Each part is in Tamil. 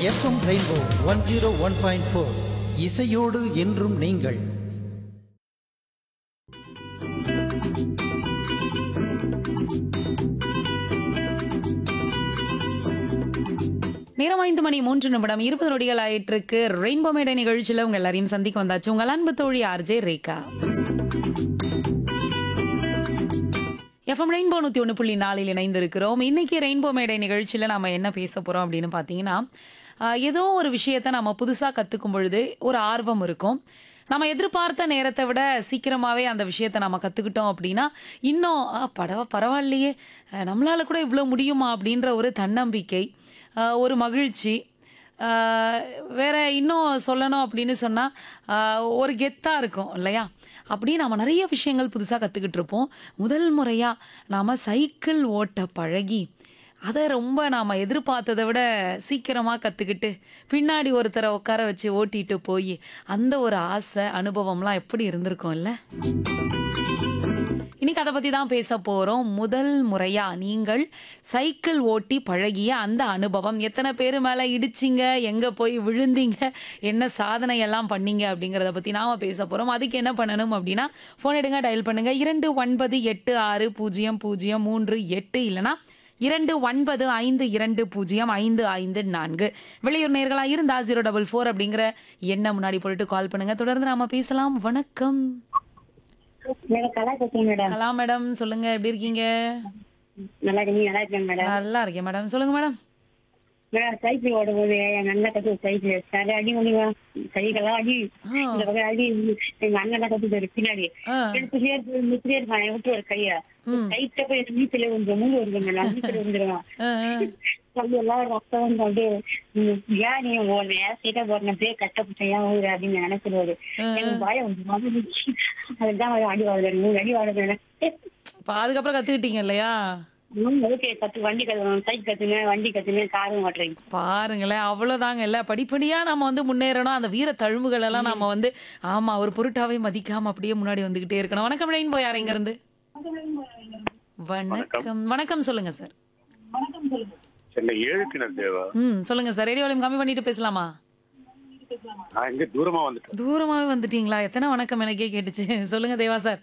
FM rainbow one zero one point four இசையோடு என்றும் நீங்கள் நேரம் ஐந்து மணி மூன்று நிமிடம் இருபது நொடிகள் ஆயிட்டிருக்கு ரெயின்போ மேடை நிகழ்ச்சியில உங்க எல்லாரையும் சந்திக்க வந்தாச்சு உங்கள் அன்பு தோழி ஆர்ஜே ரேகா எஃப்எம் ரெயின்போ நூத்தி ஒன்று புள்ளி நாலில் இணைந்திருக்கிறோம் இன்னைக்கு ரெயின்போ மேடை நிகழ்ச்சியில நாம என்ன பேச போறோம் அப்படின்னு பாத்தீங்கன்னா ஆஹ், ஏதோ ஒரு விஷயத்த நம்ம புதுசா கத்துக்கும் பொழுது ஒரு ஆர்வம் இருக்கும் நம்ம எதிர்பார்த்த நேரத்தை விட சீக்கிரமாவே அந்த விஷயத்தை நம்ம கத்துக்கிட்டோம் அப்படின்னா இன்னும் ஆ, பரவ பரவாயில்லையே அஹ், நம்மளால கூட இவ்வளோ முடியுமா அப்படின்ற ஒரு தன்னம்பிக்கை ஆஹ், ஒரு மகிழ்ச்சி ஆஹ், வேற இன்னும் சொல்லணும் அப்படின்னு சொன்னால் ஒரு கெத்தாக இருக்கும் இல்லையா அப்படியே நம்ம நிறைய விஷயங்கள் புதுசாக கற்றுக்கிட்டு இருப்போம் முதல் முறையாக நாம் சைக்கிள் ஓட்ட பழகி அதை ரொம்ப நாம் எதிர்பார்த்ததை விட சீக்கிரமாக கற்றுக்கிட்டு பின்னாடி ஒருத்தரை உட்கார வச்சு ஓட்டிட்டு போய் அந்த ஒரு ஆசை அனுபவம்லாம் எப்படி இருந்திருக்கும் இல்லை இன்னைக்கு அதை பத்தி தான் பேச போறோம் முதல் முறையா நீங்கள் சைக்கிள் ஓட்டி பழகிய அந்த அனுபவம் எத்தனை பேர் மேல இடிச்சிங்க எங்க போய் விழுந்தீங்க என்ன சாதனை எல்லாம் பண்ணீங்க அப்படிங்கறத பத்தி நாம பேச போறோம் அதுக்கு என்ன பண்ணணும் அப்படின்னா போன் எடுங்க டயல் பண்ணுங்க இரண்டு ஒன்பது எட்டு ஆறு பூஜ்ஜியம் பூஜ்ஜியம் மூன்று எட்டு இல்லனா இரண்டு ஒன்பது ஐந்து இரண்டு பூஜ்ஜியம் ஐந்து ஐந்து நான்கு வெளியூர் நேர்களா இருந்தா ஜீரோ டபுள் ஃபோர் அப்படிங்கிற எண்ணை முன்னாடி போட்டுட்டு கால் பண்ணுங்க தொடர்ந்து நாம பேசலாம் வணக்கம் மேடம் கலா பேசுறேன் மேடம் கலா மேடம் சொல்லுங்க எப்படி இருக்கீங்க நல்லா இருக்கு நீ நல்லா இருக்கேன் மேடம் நல்லா இருக்கேன் மேடம் சொல்லுங்க மேடம் மேடம் சைக்கிள் ஓடும்போது எங்க அண்ணன் கத்து சைக்கிள் சரி அடி முடிவா சைக்கிள் அடி ஆ. இந்த பக்கம் அடி எங்க அண்ணன் தான் கத்துட்டாரு பின்னாடி ஆ. எடுத்துட்டே இருக்கு நிறுத்திட்டே இருக்கான் என் விட்டு ஒரு கைய ம். கைட்ட போய் எனக்கு நீச்சல கொஞ்சம் மூணு வருது மேடம் நீச்சல் வந்துருவான் ஆ, ஆ. அப்படி எல்லாம் ரத்தம் வந்து அப்படியே ம், ஏன் நீ ஓடுன ஏன் சீட்டா போடுன அப்படியே கட்டப்பட்ட ஏன் ஊரு அப்படின்னு நினைச்சிருவாரு எனக்கு பயம் வந்து வந்துச்சு அதுதான் அவர் அடி வாடுறாரு மூணு அடி வாடுறேன் அப்ப அதுக்கப்புறம் கத்துக்கிட்டீங்க இல்லையா ஓகே கத்து வண்டி கத்து சைக்கிள் கத்துங்க வண்டி கத்துங்க காரும் ஓட்டுறேன் பாருங்களேன் அவ்வளவுதாங்க இல்ல படிப்படியா நம்ம வந்து முன்னேறணும் அந்த வீர தழும்புகள் எல்லாம் நம்ம வந்து ஆமா ஒரு பொருட்டாவே மதிக்காம அப்படியே முன்னாடி வந்துகிட்டே இருக்கணும் வணக்கம் ரெயின் போய் யார் இங்க இருந்து வணக்கம் வணக்கம் சொல்லுங்க சார் சென்னை ஏழு கிணறு தேவா ம் சொல்லுங்க சார் ரேடியோ வால்யூம் கம்மி பண்ணிட்டு பேசலாமா நான் இங்க தூரமா வந்துட்டேன் தூரமாவே வந்துட்டீங்களா எத்தனை வணக்கம் எனக்கே கேட்டுச்சு சொல்லுங்க தேவா சார்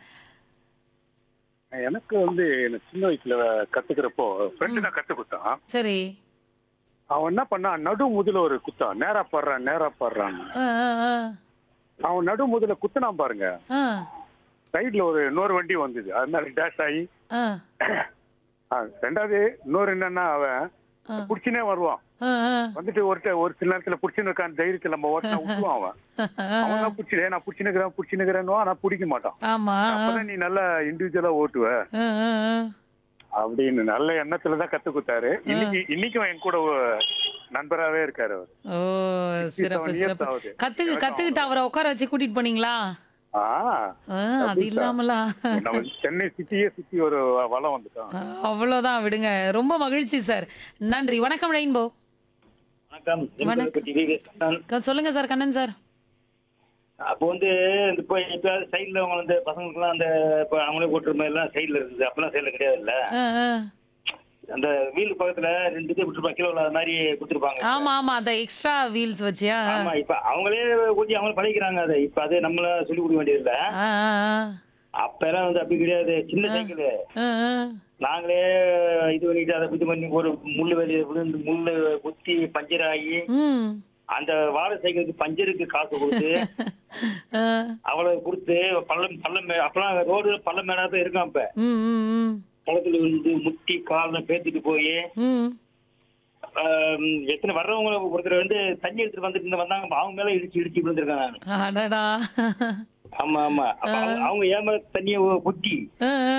எனக்கு வந்து எனக்கு சின்ன வயசுல கத்துக்கிறப்போ ஃப்ரெண்டு தான் கத்து கொடுத்தான் சரி அவன் என்ன பண்ணான் நடு முதுல ஒரு குத்தான் நேரா பாடுறான் நேரா பாடுறான் ஆ ஆ ஆ அவன் நடு முதுல குத்துனான் பாருங்க ஆ சைடுல ஒரு இன்னொரு வண்டி வந்தது அதனால டேஷ் ஆகி ஆ ஆ, ரெண்டாவது இன்னொரு என்னன்னா அவன் ஆ. புடிச்சுனே வருவான் ஆ ஆ வந்துட்டு ஒரு ஒரு சில நேரத்துல புடிச்சுன்னு இருக்கான் தைரியத்துல நம்ம ஓட்டினா விட்டுவான் அவன் அவன் தான் புடிச்சு நான் புடிச்சுனுக்கிறேன் புடிச்சுனுக்கிறேன்னு ஆனா பிடிக்க மாட்டான் ஆமா அப்பதான் நீ நல்லா இண்டிவிஜுவலா ஓட்டுவ ஆ, ஆ, ஆ. அப்படின்னு நல்ல எண்ணத்துல தான் கத்து கொடுத்தாரு இன்னைக்கு இன்னைக்கும் என் கூட ஒரு நண்பராவே இருக்காரு அவர் ஓ சிறப்பு 67 years சிறப்பு ஆகுது. கத்து எனக்கும் கத்துக்கிட்டு அவரை உட்கார வச்சு கூட்டிட்டு போனீங்களா ஆ, ஆ, அது இல்லாமலா நம்ம சென்னை சிட்டியே சுத்தி ஒரு வளம் வந்துட்டோம் ஆ, அவ்வளவுதான் விடுங்க ரொம்ப மகிழ்ச்சி சார் நன்றி வணக்கம் ரெயின்போ வணக்கம் வணக்கம். பத்தி வி. கண்ணன். க- சொல்லுங்க சார் கண்ணன் சார் அப்போ வந்து இந்த இப்போ இப்போ சைடுல அவங்க வந்து பசங்களுக்குலாம் அந்த இப்போ அவங்களே ஓட்டுற மாதிரி எல்லாம் சைடுல இருக்குது அப்பெல்லாம் சைடுல கிடையாது இல்ல ஆ, ஆ. அந்த வீல் பக்கத்துல ரெண்டு இது விட்டுருப்பாங்க கிலோ அது மாதிரி கொடுத்துருப்பாங்க ஆமா ஆமா அந்த எக்ஸ்ட்ரா வீல்ஸ் வச்சியா ஆமா இப்ப அவங்களே கொஞ்சம் அவங்களே பழகிக்கிறாங்க அதை இப்ப அது நம்மள சொல்லி கொடுக்க வேண்டியது இல்ல ஆ, ஆ, ஆ. அப்ப எல்லாம் வந்து அப்படி கிடையாது சின்ன சைக்கிள் ஆ, ஆ. நாங்களே இது பண்ணிட்டு அதை இது பண்ணி ஒரு முள்ளு வெளியே விழுந்து முள்ளு குத்தி பஞ்சர் ஆகி ம். அந்த வாழை சைக்கிளுக்கு பஞ்சருக்கு காசு கொடுத்து ஆ. அவ்வளவு கொடுத்து பள்ளம் பள்ளம் மே- அப்பெல்லாம் ரோடு பள்ளம் மேடா தான் இருக்கும் அப்ப ம், ம், ம். பள்ளத்துல வந்து முட்டி காலில் பேத்துட்டு போய் ம். எத்தனை வர்றவங்க ஒருத்தர் வந்து தண்ணி எடுத்துட்டு வந்துட்டு இருந்து வந்தாங்க அவங்க மேல இடிச்சு இடிச்சு விழுந்திருக்கேன் நான் அடடா ஆமா ஆமா அப்ப அவங்க- அவங்க ஏமா தண்ணியை கொட்டி ஆ, ஆ.